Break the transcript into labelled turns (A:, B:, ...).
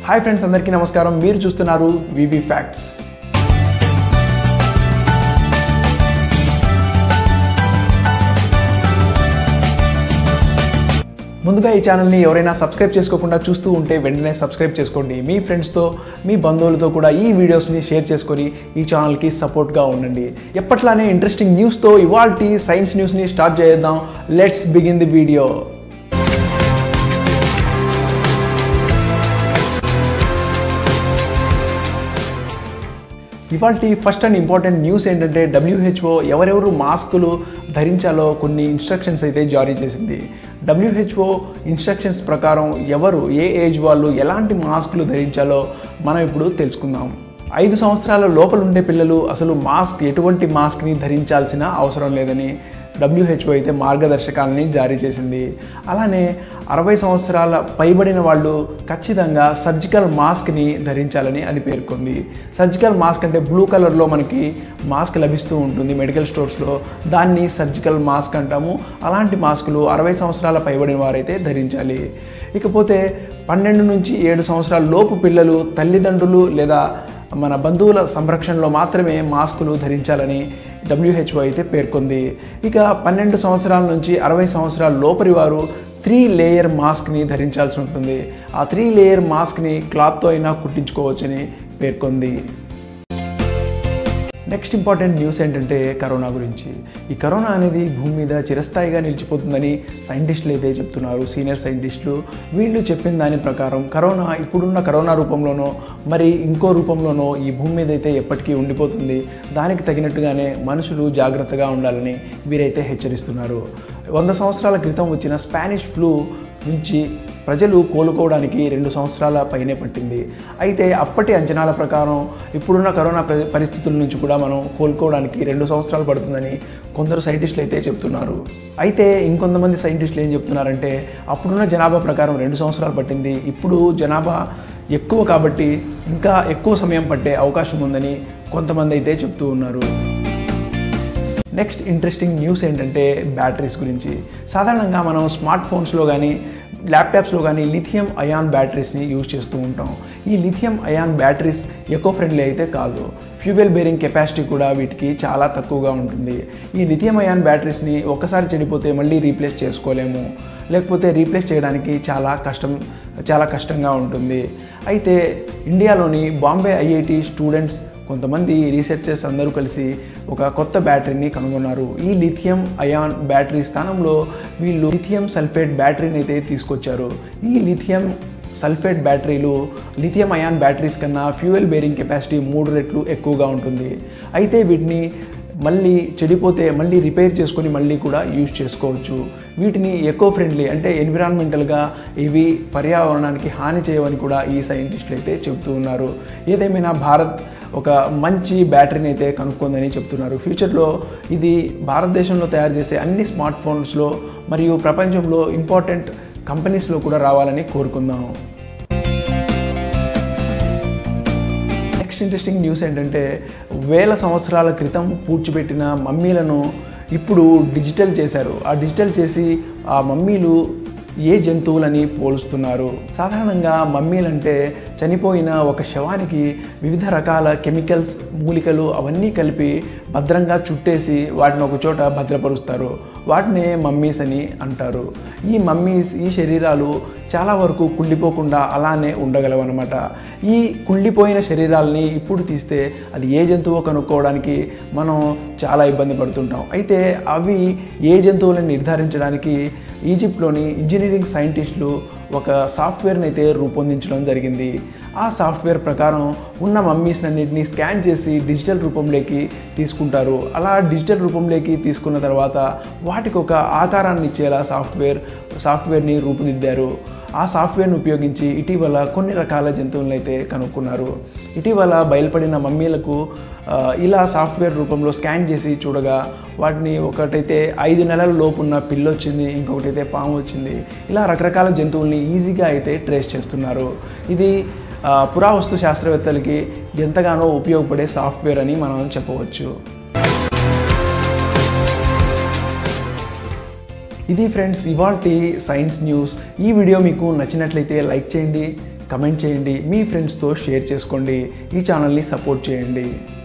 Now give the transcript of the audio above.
A: hi friends అందరికీ నమస్కారం మీరు చూస్తున్నారు వివి ఫ్యాక్ట్స్ ముందుగా ఈ ఛానల్ని ఎవరైనా సబ్స్క్రైబ్ చేసుకోకుండా చూస్తూ ఉంటే వెంటనే సబ్స్క్రైబ్ చేసుకోండి మీ ఫ్రెండ్స్తో మీ బంధువులతో కూడా ఈ వీడియోస్ని షేర్ చేసుకొని ఈ ఛానల్కి సపోర్ట్గా ఉండండి ఎప్పట్లానే ఇంట్రెస్టింగ్ న్యూస్తో ఇవాల్టి సైన్స్ న్యూస్ని స్టార్ట్ చేద్దాం లెట్స్ బిగిన్ ది వీడియో ఇవాళ ఫస్ట్ అండ్ ఇంపార్టెంట్ న్యూస్ ఏంటంటే డబ్ల్యూహెచ్ఓ ఎవరెవరు మాస్కులు ధరించాలో కొన్ని ఇన్స్ట్రక్షన్స్ అయితే జారీ చేసింది డబ్ల్యూహెచ్ఓ ఇన్స్ట్రక్షన్స్ ప్రకారం ఎవరు ఏ ఏజ్ వాళ్ళు ఎలాంటి మాస్కులు ధరించాలో మనం ఇప్పుడు తెలుసుకుందాం ఐదు సంవత్సరాల లోపల ఉండే పిల్లలు అసలు మాస్క్ ఎటువంటి మాస్క్ని ధరించాల్సిన అవసరం లేదని డబ్ల్యూహెచ్ఓ అయితే మార్గదర్శకాలని జారీ చేసింది అలానే అరవై సంవత్సరాల పైబడిన వాళ్ళు ఖచ్చితంగా సర్జికల్ మాస్క్ని ధరించాలని అని పేర్కొంది సర్జికల్ మాస్క్ అంటే బ్లూ కలర్లో మనకి మాస్క్ లభిస్తూ ఉంటుంది మెడికల్ స్టోర్స్లో దాన్ని సర్జికల్ మాస్క్ అంటాము అలాంటి మాస్కులు అరవై సంవత్సరాల పైబడిన వారైతే ధరించాలి ఇకపోతే పన్నెండు నుంచి ఏడు సంవత్సరాల లోపు పిల్లలు తల్లిదండ్రులు లేదా మన బంధువుల సంరక్షణలో మాత్రమే మాస్కులు ధరించాలని డబ్ల్యూహెచ్ఓ అయితే పేర్కొంది ఇక పన్నెండు సంవత్సరాల నుంచి అరవై సంవత్సరాల లోపలి వారు త్రీ లేయర్ మాస్క్ని ధరించాల్సి ఉంటుంది ఆ త్రీ లేయర్ మాస్క్ని క్లాత్తో అయినా కుట్టించుకోవచ్చని పేర్కొంది నెక్స్ట్ ఇంపార్టెంట్ న్యూస్ ఏంటంటే కరోనా గురించి ఈ కరోనా అనేది భూమి మీద చిరస్థాయిగా నిలిచిపోతుందని సైంటిస్టులు అయితే చెప్తున్నారు సీనియర్ సైంటిస్టులు వీళ్ళు చెప్పిన దాని ప్రకారం కరోనా ఇప్పుడున్న కరోనా రూపంలోనో మరి ఇంకో రూపంలోనో ఈ భూమి మీద అయితే ఎప్పటికీ ఉండిపోతుంది దానికి తగినట్టుగానే మనుషులు జాగ్రత్తగా ఉండాలని వీరైతే హెచ్చరిస్తున్నారు వంద సంవత్సరాల క్రితం వచ్చిన స్పానిష్ ఫ్లూ నుంచి ప్రజలు కోలుకోవడానికి రెండు సంవత్సరాల పైనే పట్టింది అయితే అప్పటి అంచనాల ప్రకారం ఇప్పుడున్న కరోనా పరి- పరిస్థితుల నుంచి కూడా మనం కోలుకోవడానికి రెండు సంవత్సరాలు పడుతుందని కొందరు సైంటిస్టులు అయితే చెప్తున్నారు అయితే ఇంకొంతమంది సైంటిస్టులు ఏం చెప్తున్నారంటే అప్పుడున్న జనాభా ప్రకారం రెండు సంవత్సరాలు పట్టింది ఇప్పుడు జనాభా ఎక్కువ కాబట్టి ఇంకా ఎక్కువ సమయం పట్టే అవకాశం ఉందని కొంతమంది అయితే చెప్తూ ఉన్నారు నెక్స్ట్ ఇంట్రెస్టింగ్ న్యూస్ ఏంటంటే బ్యాటరీస్ గురించి సాధారణంగా మనం స్మార్ట్ ఫోన్స్లో కానీ ల్యాప్టాప్స్లో కానీ లిథియం అయాన్ బ్యాటరీస్ని యూజ్ చేస్తూ ఉంటాం ఈ lithium ion batteries eco friendly అయితే కాదు ఫ్యూవెల్ బేరింగ్ కెపాసిటీ కూడా వీటికి చాలా తక్కువగా ఉంటుంది ఈ లిథియం అయాన్ బ్యాటరీస్ని ఒక్కసారి చెడిపోతే మళ్ళీ రీప్లేస్ చేసుకోలేము లేకపోతే రీప్లేస్ చేయడానికి చాలా కష్టం చాలా కష్టంగా ఉంటుంది అయితే ఇండియాలోని బాంబే ఐఐటి స్టూడెంట్స్ కొంతమంది రీసెర్చర్స్ అందరూ కలిసి ఒక కొత్త బ్యాటరీని కనుగొన్నారు ఈ లిథియం అయాన్ బ్యాటరీ స్థానంలో వీళ్ళు లిథియం సల్ఫేట్ బ్యాటరీని అయితే తీసుకొచ్చారు ఈ లిథియం సల్ఫేట్ బ్యాటరీలు లిథియం అయాన్ బ్యాటరీస్ కన్నా ఫ్యూయల్ బేరింగ్ కెపాసిటీ మూడు రెట్లు ఎక్కువగా ఉంటుంది అయితే వీటిని మళ్ళీ చెడిపోతే మళ్ళీ రిపేర్ చేసుకొని మళ్ళీ కూడా యూజ్ చేసుకోవచ్చు వీటిని ఎకో ఫ్రెండ్లీ అంటే ఎన్విరాన్మెంటల్గా ఇవి పర్యావరణానికి హాని చేయవని కూడా ఈ సైంటిస్టులు అయితే చెబుతూ ఉన్నారు ఏదేమైనా భారత్ ఒక మంచి బ్యాటరీని అయితే కనుక్కుందని చెప్తున్నారు ఫ్యూచర్లో ఇది భారతదేశంలో తయారు చేసే అన్ని స్మార్ట్ ఫోన్స్లో మరియు ప్రపంచంలో ఇంపార్టెంట్ కంపెనీస్లో కూడా రావాలని కోరుకుందాం నెక్స్ట్ ఇంట్రెస్టింగ్ న్యూస్ ఏంటంటే వేల సంవత్సరాల క్రితం పూడ్చిపెట్టిన మమ్మీలను ఇప్పుడు డిజిటల్ చేశారు ఆ డిజిటల్ చేసి ఆ మమ్మీలు ఏ జంతువులని పోలుస్తున్నారు సాధారణంగా మమ్మీలంటే చనిపోయిన ఒక శవానికి వివిధ రకాల కెమికల్స్ మూలికలు అవన్నీ కలిపి భద్రంగా చుట్టేసి వాటిని ఒక చోట భద్రపరుస్తారు వాటినే మమ్మీస్ అని అంటారు ఈ మమ్మీస్ ఈ శరీరాలు చాలా వరకు కుళ్ళిపోకుండా అలానే ఉండగలవు అనమాట ఈ కుళ్ళిపోయిన శరీరాలని ఇప్పుడు తీస్తే అది ఏ జంతువో కనుక్కోవడానికి మనం చాలా ఇబ్బంది పడుతుంటాం అయితే అవి ఏ జంతువులను నిర్ధారించడానికి ఈజిప్ట్లోని ఇంజనీరింగ్ సైంటిస్టులు ఒక సాఫ్ట్వేర్ని అయితే రూపొందించడం జరిగింది ఆ సాఫ్ట్వేర్ ప్రకారం ఉన్న మమ్మీస్ అన్నింటినీ స్కాన్ చేసి డిజిటల్ రూపంలోకి తీసుకుంటారు అలా డిజిటల్ రూపంలోకి తీసుకున్న తర్వాత వాటికి ఒక ఆకారాన్ని ఇచ్చేలా సాఫ్ట్వేర్ సాఫ్ట్వేర్ని రూపుదిద్దారు ఆ సాఫ్ట్వేర్ని ఉపయోగించి ఇటీవల కొన్ని రకాల జంతువులను అయితే కనుక్కున్నారు ఇటీవల బయలుపడిన మమ్మీలకు ఆ, ఇలా సాఫ్ట్వేర్ రూపంలో స్కాన్ చేసి చూడగా వాటిని ఒకటైతే ఐదు నెలల లోపున్న పిల్లి వచ్చింది ఇంకొకటైతే పాము వచ్చింది ఇలా రకరకాల జంతువుల్ని ఈజీగా అయితే ట్రేస్ చేస్తున్నారు ఇది ఆ, పురావస్తు శాస్త్రవేత్తలకి ఎంతగానో ఉపయోగపడే సాఫ్ట్వేర్ అని మనం చెప్పవచ్చు ఇది ఫ్రెండ్స్ ఇవాల్టి సైన్స్ న్యూస్ ఈ వీడియో మీకు నచ్చినట్లయితే లైక్ చేయండి కమెంట్ చేయండి మీ ఫ్రెండ్స్తో షేర్ చేసుకోండి ఈ ఛానల్ని సపోర్ట్ చేయండి